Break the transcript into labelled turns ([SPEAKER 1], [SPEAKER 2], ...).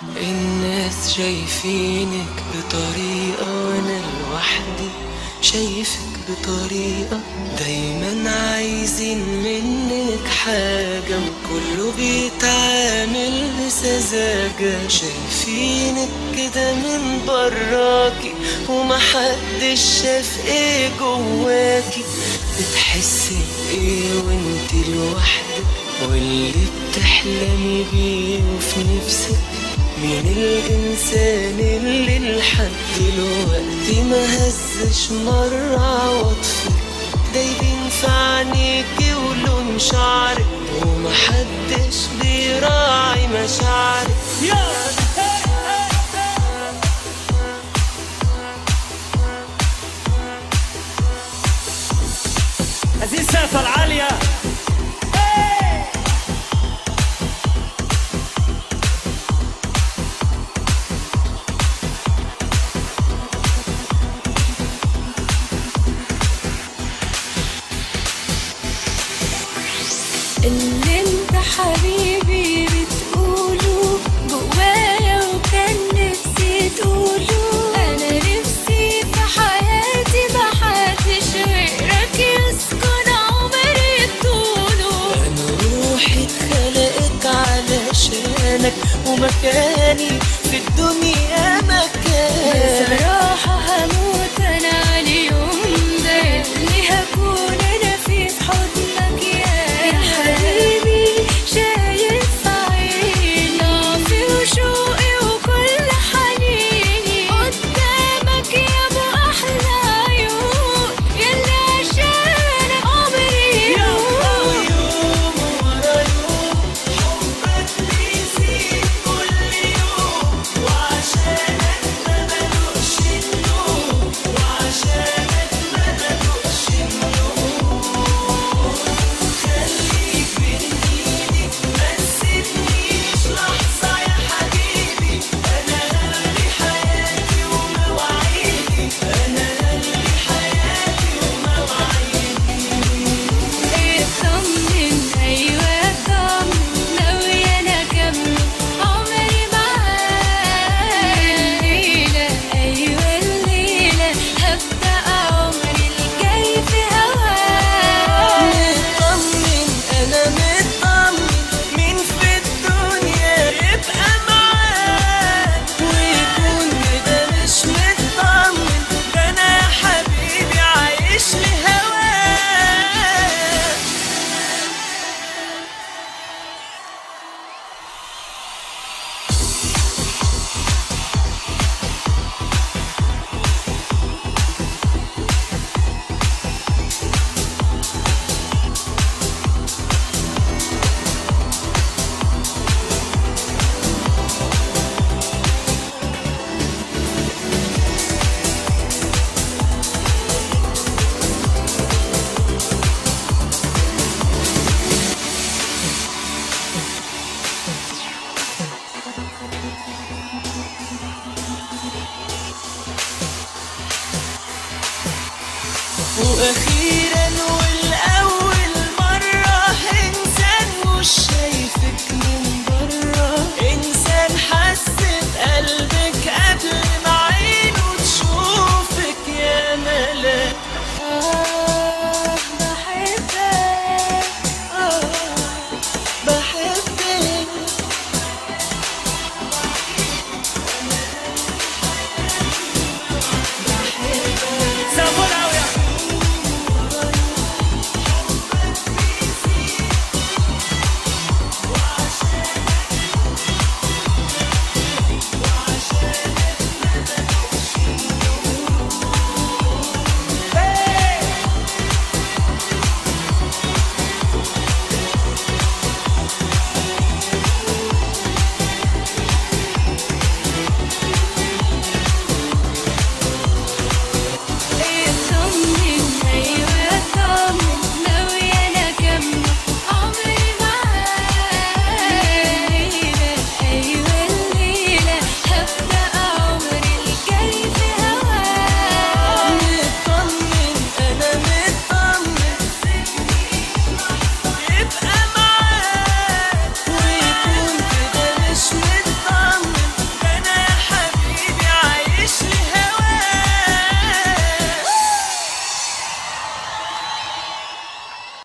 [SPEAKER 1] الناس شايفينك بطريقة وانا لوحدي شايفك بطريقة دايما عايزين منك حاجة وكله بيتعامل بسذاجة شايفينك كده من براكي ومحدش شاف ايه جواكي بتحسي بايه وانت لوحدك واللي بتحلمي بيه وفي نفسك مين الإنسان اللي لحد دلوقتي ما هزش مرة عواطفك دايبين في عينيكي ولون شعرك ومحدش بيراعي مشاعرك
[SPEAKER 2] عايزين السقفة العالية
[SPEAKER 3] اللي انت حبيبي بتقوله جوايا وكان نفسي تقوله انا نفسي في حياتي محدش غيرك يسكن عمري طوله
[SPEAKER 1] أنا روحي اتخلقت علشانك ومكاني في الدنيا مكانك
[SPEAKER 3] بصراحة هموت انا على اليوم ده اللي هكون انا فيه في حضنك يا حبيبي شايف في عيني ضعفي وشوقي وكل حنيني قدامك يا ابو احلى عيون يلي عشانك عمري يهون
[SPEAKER 1] يوم ورا يوم حبك بيزيد كل يوم وعشانك ما بدوقش النوم وعشانك ما بدوقش النوم خليك بين ايدي ما تسيبنيش لحظة يا حبيبي أنا قلبي حياتي ومواعيدي أنا قلبي حياتي ومواعيدي
[SPEAKER 3] اطمن ايوه اطمن ناوية انا اكمل عمري معاك الليلة ايوه الليلة هبدأ عمري الجاي في هواك
[SPEAKER 1] مطمن انا مطمن مين في الدنيا يبقى معاك ويكون كده مش مطمن ده انا يا حبيبي عايش لهواك واخيرا